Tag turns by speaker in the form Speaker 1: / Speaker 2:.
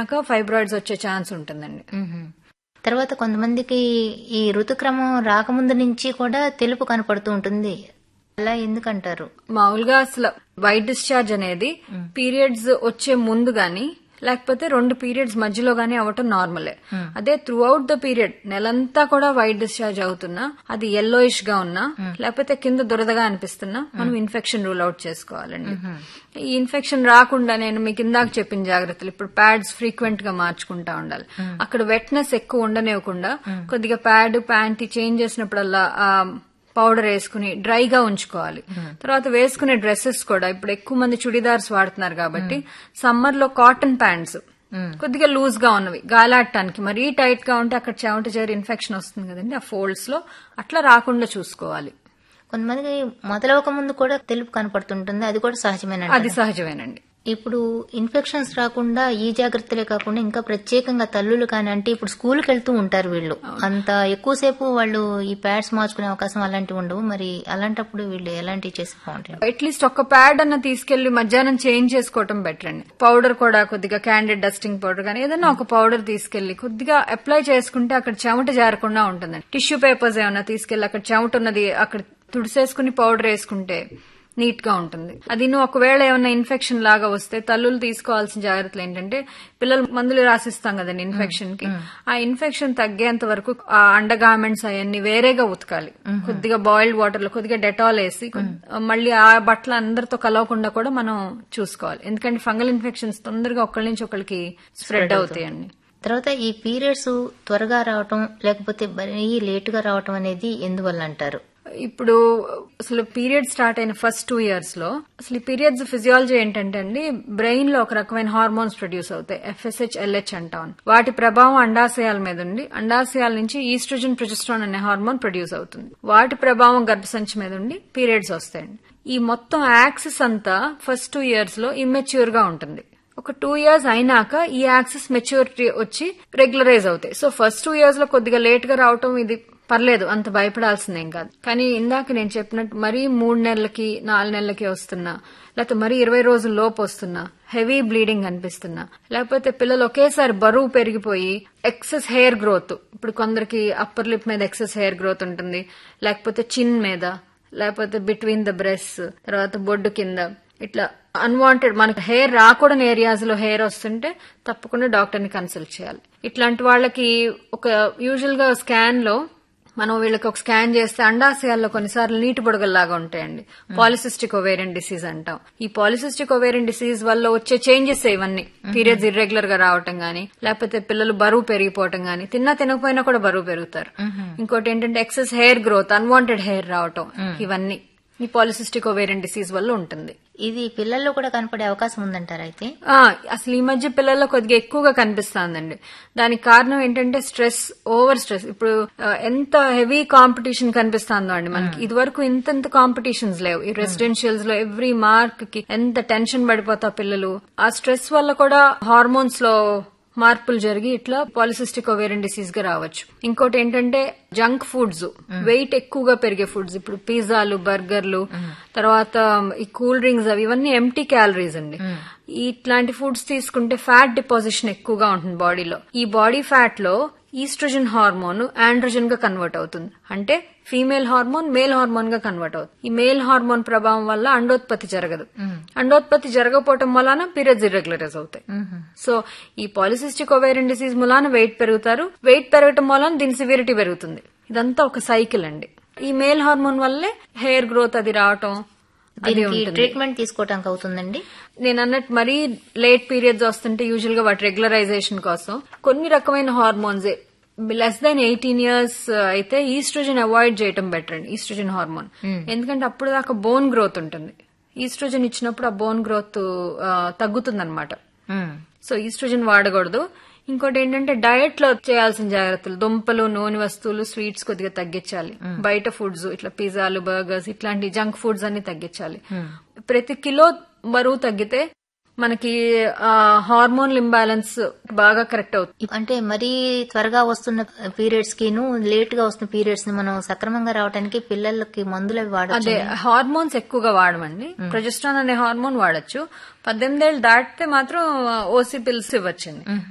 Speaker 1: అయినాక ఫైబ్రాయిడ్స్ వచ్చే ఛాన్స్ ఉంటుందండి
Speaker 2: మ్మ్. తర్వాత కొంతమందికి ఈ ఋతుక్రమం రాకముందు నుంచి కూడా తెలుపు కనపడుతూ ఉంటుంది అలా ఎందుకంటారు
Speaker 1: మామూలుగా అసలు వైట్ డిశ్చార్జ్ అనేది పీరియడ్స్ వచ్చే ముందు గాని లేకపోతే రెండు పీరియడ్స్ మధ్యలో గానీ అవ్వటం నార్మలే అదే త్రూ అవుట్ ద పీరియడ్ నెలంతా కూడా వైట్ డిశ్చార్జ్ అవుతున్నా అది ఎల్లోయిష్ గా ఉన్నా లేకపోతే కింద దురదగా అనిపిస్తున్నా మనం ఇన్ఫెక్షన్ రూల్ అవుట్ చేసుకోవాలండి ఈ ఇన్ఫెక్షన్ రాకుండా నేను మీకు ఇందాక చెప్పిన జాగ్రత్తలు ఇప్పుడు ప్యాడ్స్ ఫ్రీక్వెంట్ గా మార్చుకుంటా ఉండాలి అక్కడ వెట్నెస్ ఎక్కువ ఉండనివ్వకుండా కొద్దిగా ప్యాడ్ ప్యాంటీ చేంజ్ చేసినప్పుడల్లా ఆ పౌడర్ వేసుకుని డ్రైగా ఉంచుకోవాలి తర్వాత వేసుకునే డ్రెస్సెస్ కూడా ఇప్పుడు ఎక్కువ మంది చుడిదార్స్ వాడుతున్నారు కాబట్టి సమ్మర్ లో కాటన్ ప్యాంట్స్ కొద్దిగా లూజ్ గా ఉన్నవి గాలాడటానికి మరీ టైట్ గా ఉంటే అక్కడ చెమట చేరి ఇన్ఫెక్షన్ వస్తుంది కదండి ఆ ఫోల్డ్స్ లో అట్లా రాకుండా చూసుకోవాలి
Speaker 2: కొంతమందికి మొదలవక ముందు కూడా తెలుపు కనపడుతుంటుంది అది కూడా సహజమేనండి
Speaker 1: అది సహజమేనండి
Speaker 2: ఇప్పుడు ఇన్ఫెక్షన్స్ రాకుండా ఈ జాగ్రత్తలే కాకుండా ఇంకా ప్రత్యేకంగా తల్లులు కానీ అంటే ఇప్పుడు స్కూల్కి వెళ్తూ ఉంటారు వీళ్ళు అంత ఎక్కువసేపు వాళ్ళు ఈ ప్యాడ్స్ మార్చుకునే అవకాశం అలాంటివి ఉండవు మరి అలాంటప్పుడు వీళ్ళు ఎలాంటివి చేసి బాగుంటాయి
Speaker 1: అట్లీస్ట్ ఒక ప్యాడ్ అన్న తీసుకెళ్లి మధ్యాహ్నం చేంజ్ చేసుకోవటం బెటర్ అండి పౌడర్ కూడా కొద్దిగా క్యాండిడ్ డస్టింగ్ పౌడర్ కానీ ఏదైనా ఒక పౌడర్ తీసుకెళ్లి కొద్దిగా అప్లై చేసుకుంటే అక్కడ చెమట జారకుండా ఉంటుందండి టిష్యూ పేపర్స్ ఏమైనా తీసుకెళ్లి అక్కడ చెమట ఉన్నది అక్కడ తుడిసేసుకుని పౌడర్ వేసుకుంటే నీట్ గా ఉంటుంది అది నువ్వు ఒకవేళ ఏమైనా ఇన్ఫెక్షన్ లాగా వస్తే తల్లులు తీసుకోవాల్సిన జాగ్రత్తలు ఏంటంటే పిల్లలు మందులు రాసిస్తాం కదండి ఇన్ఫెక్షన్ కి ఆ ఇన్ఫెక్షన్ తగ్గేంత వరకు ఆ అండర్ గార్మెంట్స్ అవన్నీ వేరేగా ఉతకాలి కొద్దిగా బాయిల్డ్ వాటర్ లో కొద్దిగా డెటాల్ వేసి కొద్ది- మళ్ళీ ఆ బట్టలు అందరితో కలవకుండా కూడా మనం చూసుకోవాలి ఎందుకంటే ఫంగల్ ఇన్ఫెక్షన్స్ తొందరగా ఒకళ్ళ నుంచి ఒకరికి స్ప్రెడ్ అవుతాయండి
Speaker 2: తర్వాత ఈ పీరియడ్స్ త్వరగా రావటం లేకపోతే మరీ లేటుగా రావటం అనేది ఎందువల్ల అంటారు
Speaker 1: ఇప్పుడు అసలు పీరియడ్ స్టార్ట్ అయిన ఫస్ట్ టూ ఇయర్స్ లో అసలు ఈ పీరియడ్స్ ఫిజియాలజీ ఏంటంటే అండి బ్రెయిన్ లో ఒక రకమైన హార్మోన్స్ ప్రొడ్యూస్ అవుతాయి ఎఫ్ఎస్హెచ్ ఎల్హెచ్ అంటాం వాటి ప్రభావం అండాశయాల మీద ఉండి అండాశయాల నుంచి ఈస్ట్రోజన్ ప్రొజెస్ట్రాన్ అనే హార్మోన్ ప్రొడ్యూస్ అవుతుంది వాటి ప్రభావం గర్భసంచి మీద ఉండి పీరియడ్స్ వస్తాయండి ఈ మొత్తం యాక్సిస్ అంతా ఫస్ట్ టూ ఇయర్స్ లో ఇమ్మెచ్యూర్ గా ఉంటుంది ఒక టూ ఇయర్స్ అయినాక ఈ యాక్సెస్ మెచ్యూరిటీ వచ్చి రెగ్యులరైజ్ అవుతాయి సో ఫస్ట్ టూ ఇయర్స్ లో కొద్దిగా లేట్ గా రావటం ఇది పర్లేదు అంత భయపడాల్సిందేం కాదు కానీ ఇందాక నేను చెప్పినట్టు మరీ మూడు నెలలకి నాలుగు నెలలకి వస్తున్నా లేకపోతే మరీ ఇరవై రోజుల లోపు వస్తున్నా హెవీ బ్లీడింగ్ అనిపిస్తున్నా లేకపోతే పిల్లలు ఒకేసారి బరువు పెరిగిపోయి ఎక్సెస్ హెయిర్ గ్రోత్ ఇప్పుడు కొందరికి అప్పర్ లిప్ మీద ఎక్సెస్ హెయిర్ గ్రోత్ ఉంటుంది లేకపోతే చిన్ మీద లేకపోతే బిట్వీన్ ద బ్రెస్ తర్వాత బొడ్డు కింద ఇట్లా అన్వాంటెడ్ మనకి హెయిర్ రాకూడని ఏరియాస్ లో హెయిర్ వస్తుంటే తప్పకుండా డాక్టర్ ని కన్సల్ట్ చేయాలి ఇట్లాంటి వాళ్ళకి ఒక యూజువల్ గా స్కాన్ లో మనం వీళ్ళకి ఒక స్కాన్ చేస్తే అండాశయాల్లో కొన్నిసార్లు నీటి బుడగల్లాగా ఉంటాయండి పాలిసిస్టిక్ ఒవేరియన్ డిసీజ్ అంటాం ఈ పాలిసిస్టిక్ ఒవేరియన్ డిసీజ్ వల్ల వచ్చే చేంజెస్ ఇవన్నీ పీరియడ్స్ ఇర్రెగ్యులర్ గా రావటం గానీ లేకపోతే పిల్లలు బరువు పెరిగిపోవటం గానీ తిన్నా తినకపోయినా కూడా బరువు పెరుగుతారు ఇంకోటి ఏంటంటే excess hair growth unwanted hair రావటం ఇవన్నీ ఈ పాలిసిస్టిక్ ఒవేరియన్ డిసీజ్ వల్ల ఉంటుంది
Speaker 2: ఇది పిల్లల్లో కూడా కనపడే అవకాశం ఉందంటారు అయితే
Speaker 1: ఆ, అసలు ఈ మధ్య పిల్లల్లో కొద్దిగా ఎక్కువగా కనిపిస్తుందండి దానికి కారణం ఏంటంటే స్ట్రెస్ ఓవర్ స్ట్రెస్ ఇప్పుడు ఆ, ఎంత హెవీ కాంపిటీషన్ కనిపిస్తుందో అండి మనకి ఇది వరకు ఇంత కాంపిటీషన్స్ లేవు ఈ రెసిడెన్షియల్స్ లో ఎవ్రీ మార్క్ కి ఎంత టెన్షన్ పడిపోతా పిల్లలు ఆ స్ట్రెస్ వల్ల కూడా హార్మోన్స్ లో మార్పులు జరిగి ఇట్లా పాలిసిస్టిక్ ఒవేరియన్ డిసీజ్ గా రావచ్చు ఇంకోటి ఏంటంటే జంక్ ఫుడ్స్ వెయిట్ ఎక్కువగా పెరిగే ఫుడ్స్ ఇప్పుడు పిజ్జాలు బర్గర్లు తర్వాత ఈ కూల్ డ్రింక్స్ అవి ఇవన్నీ ఎంటీ క్యాలరీస్ అండి ఇట్లాంటి ఫుడ్స్ తీసుకుంటే ఫ్యాట్ డిపాజిషన్ ఎక్కువగా ఉంటుంది బాడీలో ఈ బాడీ ఫ్యాట్ లో ఈస్ట్రోజన్ హార్మోన్ ఆండ్రోజన్ గా కన్వర్ట్ అవుతుంది అంటే ఫీమేల్ హార్మోన్ మేల్ హార్మోన్ గా కన్వర్ట్ అవుతుంది ఈ మేల్ హార్మోన్ ప్రభావం వల్ల అండోత్పత్తి జరగదు అండోత్పత్తి జరగకపోవటం వలన పీరియడ్స్ ఇర్రెగ్యులరైజ్ అవుతాయి సో ఈ పాలిసిస్టిక్ ఒవేరియన్ డిసీజ్ మూలాన వెయిట్ పెరుగుతారు వెయిట్ పెరగటం మూలాన దీని సివిరిటీ పెరుగుతుంది ఇదంతా ఒక సైకిల్ అండి ఈ మేల్ హార్మోన్ వల్లే హెయిర్ గ్రోత్ అది రావటం అది
Speaker 2: దీనికి
Speaker 1: ఉంటుంది
Speaker 2: ట్రీట్మెంట్ తీసుకోవటానికి అవుతుందండి
Speaker 1: నేను అన్నట్టు మరీ లేట్ పీరియడ్స్ వస్తుంటే యూజువల్ గా వాటి రెగ్యులరైజేషన్ కోసం కొన్ని రకమైన hormones less than eighteen years అయితే ఈస్ట్రోజన్ అవాయిడ్ చేయటం బెటర్ అండి ఈస్ట్రోజన్ హార్మోన్ ఎందుకంటే అప్పుడు దాకా బోన్ గ్రోత్ ఉంటుంది ఈస్ట్రోజన్ ఇచ్చినప్పుడు ఆ బోన్ గ్రోత్ తగ్గుతుంది అనమాట
Speaker 2: ఉమ్.
Speaker 1: సో ఈస్ట్రోజన్ వాడకూడదు ఇంకోటి ఏంటంటే డయట్ లో చేయాల్సిన జాగ్రత్తలు దుంపలు నూనె వస్తువులు స్వీట్స్ కొద్దిగా తగ్గించాలి బయట ఫుడ్స్ ఇట్లా పిజ్జాలు బర్గర్స్ ఇట్లాంటి జంక్ ఫుడ్స్ అన్ని తగ్గించాలి ప్రతి కిలో బరువు తగ్గితే మనకి హార్మోన్ ఇంబ్యాలెన్స్ బాగా కరెక్ట్ అవుతుంది
Speaker 2: అంటే మరీ త్వరగా వస్తున్న పీరియడ్స్ కిను లేట్ గా వస్తున్న పీరియడ్స్ ని మనం సక్రమంగా రావడానికి పిల్లలకి మందులు అవి వాడచ్చు
Speaker 1: అదే హార్మోన్స్ ఎక్కువగా వాడమండి ప్రొజెస్ట్రాన్ అనే హార్మోన్ వాడచ్చు పద్దెనిమిదేళ్ళు దాటితే మాత్రం ఓసీ పిల్స్ ఇవ్వచ్చండి